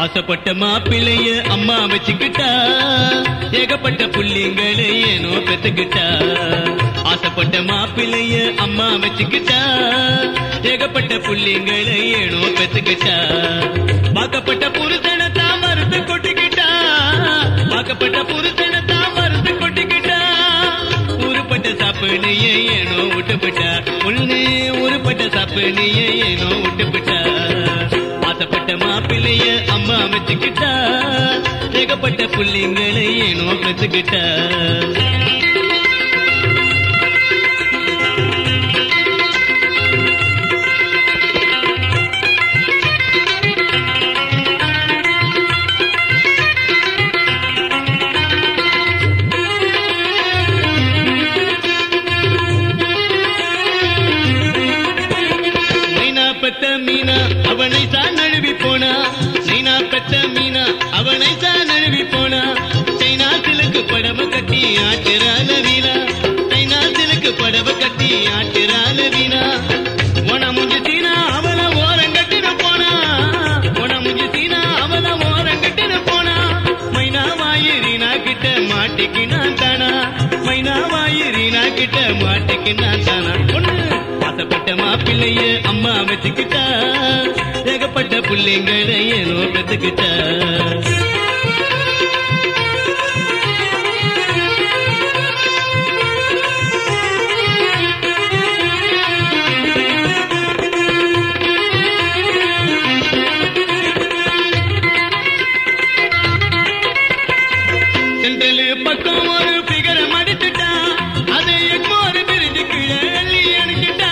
ஆசைப்பட்ட மாப்பிள்ளைய அம்மா வச்சுக்கிட்டா ஏகப்பட்ட புள்ளிங்களை ஏனோ பெத்துக்கிட்டா ஆசைப்பட்ட மாப்பிள்ளைய அம்மா வச்சுக்கிட்டா ஏகப்பட்ட புள்ளிங்களை ஏனோ பெத்துக்கிட்டா வாக்கப்பட்ட புருஷனை தான் மறுத்து கொட்டிக்கிட்டா வாக்கப்பட்ட புருஷனை தான் மறுத்து கொட்டிக்கிட்டா உருப்பட்ட சாப்பிடுயே ஏனோ விட்டுப்பிட்டா ஒண்ணு உருப்பட்ட சாப்பிடுயே ஏனோ விட்டுப்பிட்டா ஆசைப்பட்ட மாப்பிள்ளைய அம்மா வச்சுக்கிட்டா ஏகப்பட்ட புள்ளிங்களை ஏனோ பெற்றுக்கிட்டா நைனா பெத்த மீனா அவனை தான் நழுவி போனா நைனா பெத்த மீனா அவனை தான் நழுவி போனா சைனா சிலுக்கு படவ கட்டி ஆட்டுறான வீணா சைனா சிலுக்கு படவ கட்டி ஆட்டுறான வீணா உன முஞ்சு சீனா அவள ஓரங்கட்டின போனா உன முஞ்சு சீனா அவள ஓரங்கட்டின போனா மைனா வாயிரினா கிட்ட மாட்டிக்கினா தானா மைனா வாயிரினா கிட்ட மாட்டிக்கினா தானா ஒண்ணு ஆசைப்பட்ட மாப்பிள்ளைய அம்மா வச்சுக்கிட்டா ஏகப்பட்ட புள்ளைங்களை ஏனோ பெற்றுக்கிட்டா சென்றலு பக்கம் ஒரு பிகர மடிச்சுட்டா அதை எக்கோரு பிரிஞ்சு கீழே அள்ளி அணிஞ்சிட்டா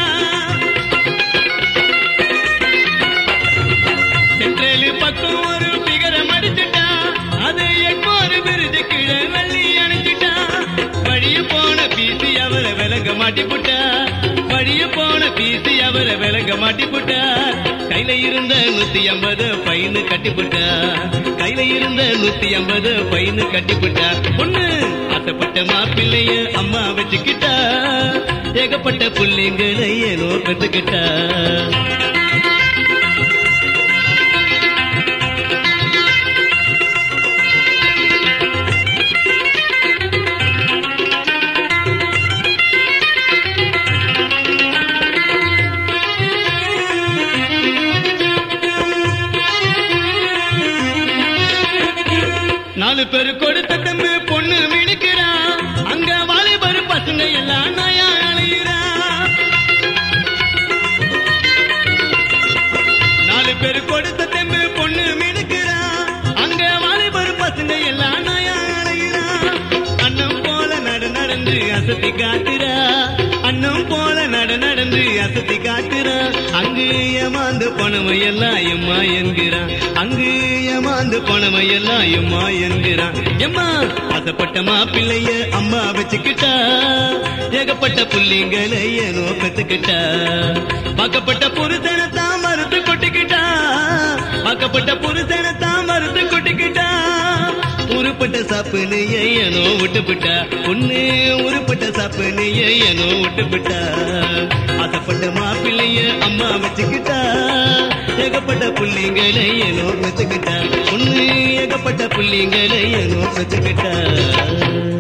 சென்றலு பக்கம் ஒரு பிகர மடிச்சுட்டா அதை எக்கோரு பிரிஞ்சு கீழே அள்ளி அணிஞ்சிட்டா வழிய போன பீசி அவரை விலக மாட்டிப்புட்டா வழிய போன பீசி அவரை விலக மாட்டிப்புட்டா கையில இருந்த நூத்தி ஐம்பது பைனு கட்டிப்புட்டா கையில இருந்த நூத்தி ஐம்பது பைனு கட்டிப்புட்டா பொண்ணு ஆசைப்பட்ட மாப்பிள்ளைய அம்மா வச்சுக்கிட்டா ஏகப்பட்ட புள்ளிங்களை ஏனோ பெற்றுக்கிட்டா நாலு பேரு கொடுத்த தம்பு பொண்ணு மினுக்கிறா அங்க வாலிபரு பசங்க எல்லாம் நயா அலையிறா நாலு பேரு கொடுத்த தம்பு பொண்ணு மினுக்கிறா அங்க வாலிபரு பசங்க எல்லாம் நயா அலையிறா அண்ணன் போல நட நடந்து அசத்தி காட்டுறா அண்ணன் போல நட நடந்து அசத்தி காட்டுறா அங்கு ஏமாந்து பணமை எல்லாம் எம்மா என்கிறான் அங்கு ஏமாந்து பணமை எல்லாம் எம்மா என்கிறான் எம்மா ஆசைப்பட்ட மாப்பிள்ளைய அம்மா வச்சுக்கிட்டா ஏகப்பட்ட புள்ளிங்களை ஏனோ பெத்துக்கிட்டா பார்க்கப்பட்ட புருஷனை தான் மறுத்து கொட்டிக்கிட்டா பார்க்கப்பட்ட புருஷனை தான் மறுத்து கொட்டிக்கிட்டா உருப்பட்ட சாப்புன்னு ஏனோ விட்டுப்பிட்டா பொண்ணு உருப்பட்ட சாப்புன்னு ஏனோ விட்டுப்பிட்டா ஆசைப்பட்ட மாப்பிள்ளைய அம்மா வச்சுக்கிட்டா ஏகப்பட்ட புள்ளிங்களை ஏனோ வச்சுக்கிட்டா பொண்ணு ஏகப்பட்ட புள்ளிங்களை ஏனோ வச்சுக்கிட்டா